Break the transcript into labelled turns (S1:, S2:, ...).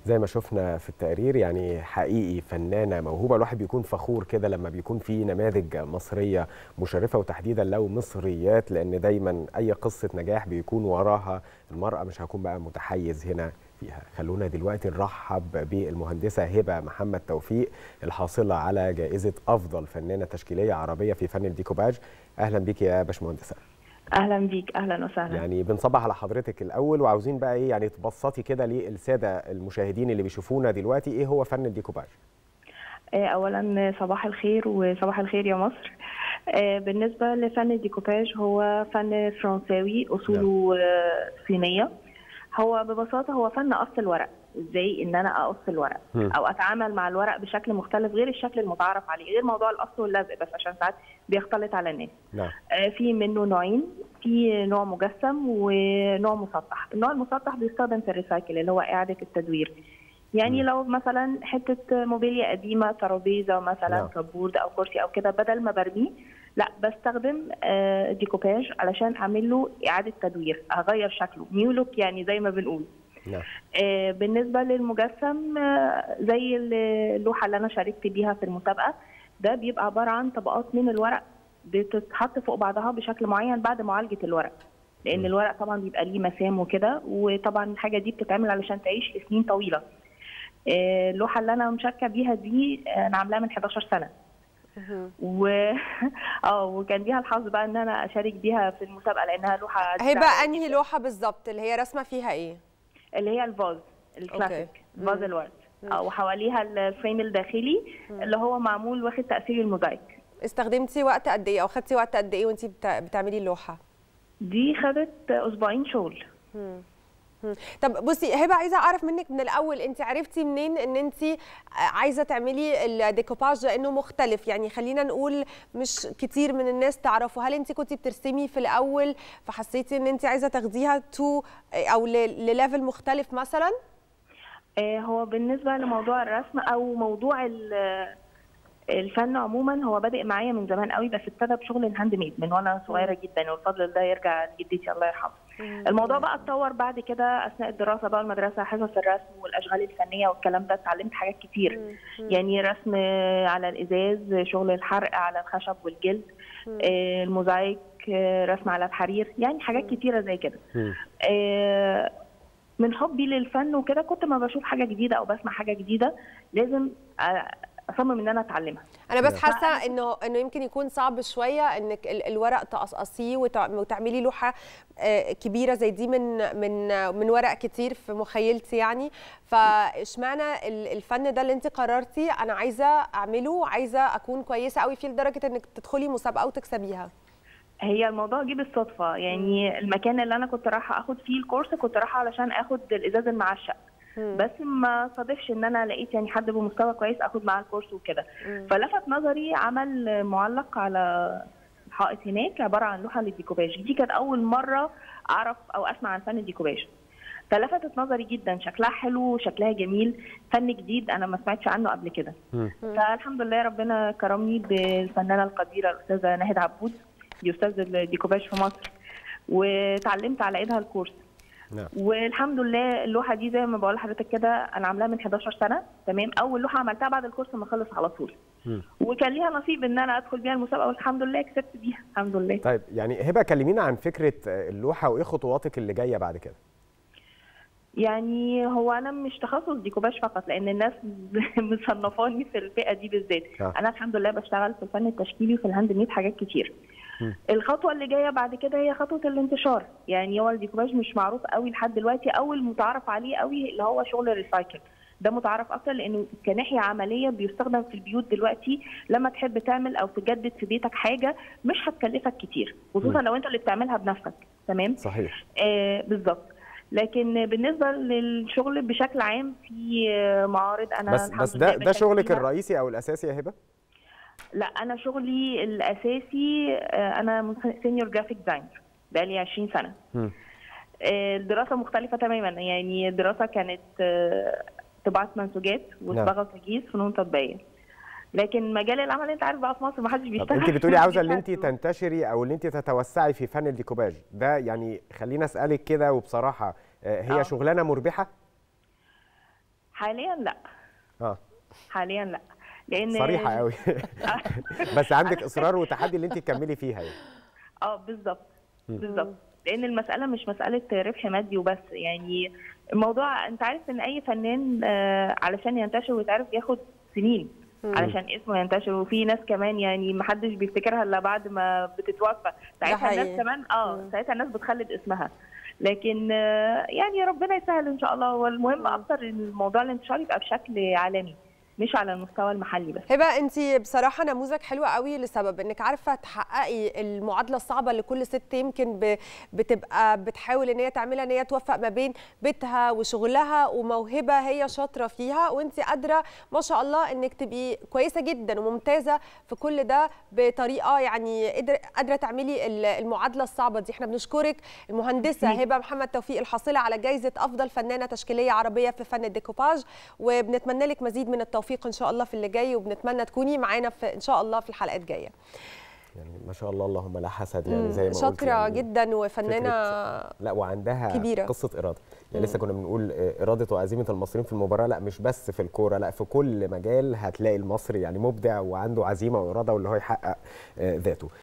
S1: زي ما شفنا في التقرير يعني حقيقي فنانه موهوبه الواحد بيكون فخور كده لما بيكون في نماذج مصريه مشرفه وتحديدا لو مصريات لان دايما اي قصه نجاح بيكون وراها المراه مش هكون بقى متحيز هنا فيها خلونا دلوقتي نرحب بالمهندسه هبه محمد توفيق الحاصله على جائزه افضل فنانه تشكيليه عربيه في فن الديكوباج اهلا بيك يا باشمهندسه
S2: اهلا بيك اهلا وسهلا
S1: يعني بنصبح على حضرتك الاول وعاوزين بقى ايه يعني تبسطي كده للساده المشاهدين اللي بيشوفونا دلوقتي ايه هو فن الديكوباج
S2: اولا صباح الخير وصباح الخير يا مصر بالنسبه لفن الديكوباج هو فن فرنساوي اصوله صينيه هو ببساطه هو فن قص الورق ازاي ان انا اقص الورق م. او اتعامل مع الورق بشكل مختلف غير الشكل المتعارف عليه غير موضوع القص واللزق بس عشان ساعات بيختلط على الناس
S1: نعم.
S2: آه في منه نوعين في نوع مجسم ونوع مسطح النوع المسطح بيستخدم في الريسايكل اللي هو اعاده التدوير يعني م. لو مثلا حته موبيليا قديمه ترابيزه مثلا كبورد او كرسي او كده بدل ما برميه لا بستخدم آه ديكوباج علشان اعمل له اعاده تدوير اغير شكله نيو لوك يعني زي ما بنقول
S1: نعم.
S2: آه بالنسبه للمجسم آه زي اللوحه اللي انا شاركت بيها في المسابقه ده بيبقى عباره عن طبقات من الورق بتتحط فوق بعضها بشكل معين بعد معالجه الورق لان م. الورق طبعا بيبقى ليه مسام وكده وطبعا الحاجه دي بتتعمل علشان تعيش لسنين طويله آه اللوحه اللي انا مشاركه بيها دي انا عاملاها من 11 سنه و اه وكان ليها الحظ بقى ان انا اشارك بيها في المسابقه لانها لوحه
S3: هي بقى انهي لوحه بالظبط اللي هي رسمه فيها ايه
S2: اللي هي الفاز الكلاسيك فاز الورد وحواليها الفريم الداخلي مم. اللي هو معمول واخد تاثير الموزايك
S3: استخدمتي وقت قد ايه او خدتي وقت قد ايه وانت بتعملي اللوحه
S2: دي خدت اسبوعين شغل
S3: مم. طب بصي هبه عايزه اعرف منك من الاول انت عرفتي منين ان انت عايزه تعملي الديكوباج لانه مختلف يعني خلينا نقول مش كتير من الناس تعرفه هل انت كنتي بترسمي في الاول فحسيتي ان انت عايزه تاخديها تو او لليفل مختلف مثلا
S2: هو بالنسبه لموضوع الرسم او موضوع الفن عموما هو بادئ معايا من زمان قوي بس ابتدى بشغل الهاند ميد من وانا صغيره جدا والفضل ده يرجع لجدتي الله يرحمها الموضوع بقى اتطور بعد كده اثناء الدراسه بقى المدرسه حصص الرسم والاشغال الفنيه والكلام ده اتعلمت حاجات كتير يعني رسم على الازاز شغل الحرق على الخشب والجلد الموزايك رسم على الحرير يعني حاجات كتيره زي كده من حبي للفن وكده كنت ما بشوف حاجه جديده او بسمع حاجه جديده لازم اصمم ان انا اتعلمها
S3: انا بس حاسه انه انه يمكن يكون صعب شويه انك الورق تقصقصيه وتعملي لوحه كبيره زي دي من من من ورق كتير في مخيلتي يعني فاشمعنى الفن ده اللي انت قررتي انا عايزه اعمله عايزه اكون كويسه قوي فيه لدرجه انك تدخلي مسابقه وتكسبيها
S2: هي الموضوع جه بالصدفه يعني المكان اللي انا كنت رايحه اخد فيه الكورس كنت رايحه علشان اخد الازاز المعشق بس ما صادفش ان انا لقيت يعني حد بمستوى كويس اخد معاه الكورس وكده فلفت نظري عمل معلق على حائط هناك عباره عن لوحه للديكوباج دي كانت اول مره اعرف او اسمع عن فن الديكوباج فلفتت نظري جدا شكلها حلو شكلها جميل فن جديد انا ما سمعتش عنه قبل كده فالحمد لله ربنا كرمني بالفنانه القديره الاستاذه ناهد عبود دي استاذه الديكوباج في مصر وتعلمت على ايدها الكورس
S1: نعم.
S2: والحمد لله اللوحه دي زي ما بقول لحضرتك كده انا عاملاها من 11 سنه تمام اول لوحه عملتها بعد الكورس ما خلص على طول
S1: م.
S2: وكان ليها نصيب ان انا ادخل بيها المسابقه والحمد لله كسبت بيها الحمد لله
S1: طيب يعني هبه كلمينا عن فكره اللوحه وايه خطواتك اللي جايه بعد كده
S2: يعني هو انا مش تخصص ديكوباج فقط لان الناس مصنفاني في الفئه دي بالذات
S1: آه.
S2: انا الحمد لله بشتغل في الفن التشكيلي وفي الهاند ميد حاجات كتير
S1: م.
S2: الخطوه اللي جايه بعد كده هي خطوه الانتشار يعني هو الديكوباج مش معروف قوي لحد دلوقتي او المتعارف عليه قوي اللي هو شغل الريسايكل ده متعارف اكتر لانه كناحيه عمليه بيستخدم في البيوت دلوقتي لما تحب تعمل او تجدد في بيتك حاجه مش هتكلفك كتير خصوصا
S1: م.
S2: لو انت اللي بتعملها بنفسك تمام
S1: صحيح
S2: آه بالظبط لكن بالنسبه للشغل بشكل عام في معارض انا
S1: بس بس ده ده شغلك الرئيسي او الاساسي يا هبه
S2: لا انا شغلي الاساسي انا سينيور جرافيك ديزاينر بقالي 20 سنه
S1: م.
S2: الدراسه مختلفه تماما يعني الدراسه كانت طباعه منسوجات وصباغه وتجهيز فنون تطبيقيه لكن مجال العمل انت عارف بقى في مصر ما حدش بيشتغل
S1: انت بتقولي عاوزه ان انت تنتشري او ان انت تتوسعي في فن الديكوباج ده يعني خلينا اسالك كده وبصراحه هي أوه. شغلانه مربحه
S2: حاليا لا
S1: اه
S2: حاليا لا لان
S1: صريحه قوي بس عندك اصرار وتحدي اللي انت تكملي فيها يعني
S2: اه بالظبط بالظبط لان المساله مش مساله ربح مادي وبس يعني الموضوع انت عارف ان اي فنان آه علشان ينتشر ويتعرف ياخد سنين علشان اسمه ينتشر وفي ناس كمان يعني ما حدش بيفتكرها الا بعد ما بتتوفى ساعتها
S3: حقيقي.
S2: الناس كمان اه ساعتها الناس بتخلد اسمها لكن آه يعني ربنا يسهل ان شاء الله والمهم اكتر ان الموضوع الانتشار يبقى بشكل عالمي مش على المستوى المحلي بس
S3: هبه انت بصراحه نموذج حلو قوي لسبب انك عارفه تحققي المعادله الصعبه اللي كل ست يمكن ب- بتبقى بتحاول ان هي تعملها ان هي توفق ما بين بيتها وشغلها وموهبه هي شاطره فيها وانت قادره ما شاء الله انك تبقي كويسه جدا وممتازه في كل ده بطريقه يعني قدر- قادره تعملي ال- المعادله الصعبه دي احنا بنشكرك المهندسه هبه محمد توفيق الحاصله على جائزه افضل فنانه تشكيليه عربيه في فن الديكوباج وبنتمنى لك مزيد من التوفيق ان شاء الله في اللي جاي وبنتمنى تكوني معانا في ان شاء الله في الحلقات جايه
S1: يعني ما شاء الله اللهم لا حسد يعني زي ما قلت
S3: شاطره
S1: يعني
S3: جدا وفنانه
S1: لا وعندها
S3: كبيرة.
S1: قصه اراده يعني لسه كنا بنقول آه، اراده وعزيمه المصريين في المباراه لا مش بس في الكوره لا في كل مجال هتلاقي المصري يعني مبدع وعنده عزيمه واراده واللي هو يحقق آه، ذاته